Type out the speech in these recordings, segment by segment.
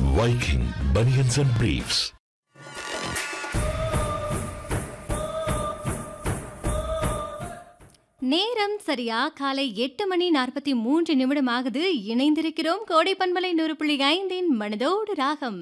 Viking Bunions and Briefs. நேரம் சரியா காலை எட்டு மணி நாற்பத்தி மூன்று நிமிடம் ஆகுது இணைந்திருக்கிறோம் கோடை பண்பலை நூறு புள்ளி ஐந்தின் மனதோடு ராகம்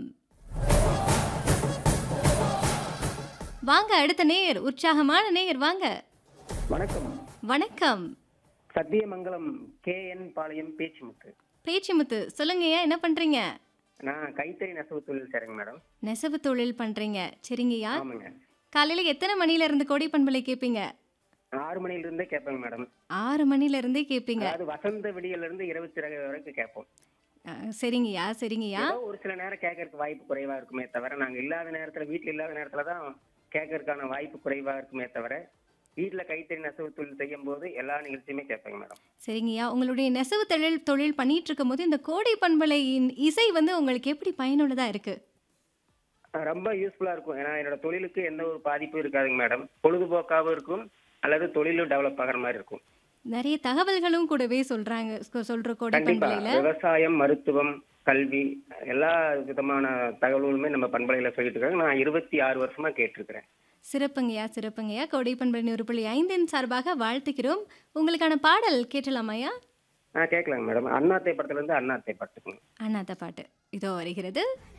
வாங்க அடுத்த நேர் உற்சாகமான நேர் வாங்க வணக்கம் வணக்கம் சத்தியமங்கலம் கே என் பாளையம் பேச்சுமுத்து பேச்சிமுத்து சொல்லுங்கய்யா என்ன பண்றீங்க நான் கைத்தறி நெசவு தொழில் செய்றேங்க மேடம் நெசவு தொழில் பண்றீங்க சரிங்கய்யா ஆமாங்க காலையில எத்தனை மணில இருந்து கோடை பண்பலை கேட்பீங்க ஆறு மணில இருந்தே கேட்பேங்க மேடம் ஆறு மணில இருந்தே கேட்பீங்க அதாவது வசந்த விடியல இருந்து இருபத்தி ரெண்டு வரைக்கும் கேட்போம் அஹ், சரிங்கய்யா சரிங்கய்யா ஏதோ ஒரு சில நேரம் கேட்கறதுக்கு வாய்ப்பு குறைவா இருக்குமே தவிர நாங்க இல்லாத நேரத்துல வீட்டுல இல்லாத நேரத்துல தான் கேட்கறதுக்கான வாய்ப்பு குறைவா இருக்குமே தவிர வீட்டுல கைத்தறி நெசவு தொழில் செய்யும் போது எல்லா நிகழ்ச்சியுமே கேட்பேங்க மேடம் சரிங்கய்யா உங்களுடைய நெசவு தொழில் தொழில் பண்ணிட்டு இருக்கும்போது இந்த கோடை பண்பலையின் இசை வந்து உங்களுக்கு எப்படி பயனுள்ளதா இருக்கு ரொம்ப யூஸ்ஃபுல்லா இருக்கும் ஏன்னா என்னோட தொழிலுக்கு எந்த ஒரு பாதிப்பும் இருக்காதுங்க மேடம் பொழுதுபோக்காகவும் இருக்கும் அல்லது தொழிலும் டெவலப் ஆகிற மாதிரி இருக்கும் நிறைய தகவல்களும் கூடவே சொல்றாங்க சொ- சொல்ற கோடை கண்டிப்பா பண்பலையில விவசாயம் மருத்துவம் கல்வி எல்லா விதமான தகவல்களுமே நம்ம பண்பலையில சொல்லிட்டு இருக்காங்க நான் இருபத்தி ஆறு வருஷமா கேட்டிருக்கிறேன் சிறப்புங்கய்யா சிறப்புங்கய்யா கோடை பண்பலை நூறு புள்ளி ஐந்தின் சார்பாக வாழ்த்துக்கிறோம் உங்களுக்கான பாடல் கேட்டலாமாய்யா ஆ கேட்கலாங்க மேடம் அண்ணாத்தை படத்துல இருந்து அண்ணாத்தை படத்துக்குங்க அண்ணாத்த பாட்டு இதோ வருகிறது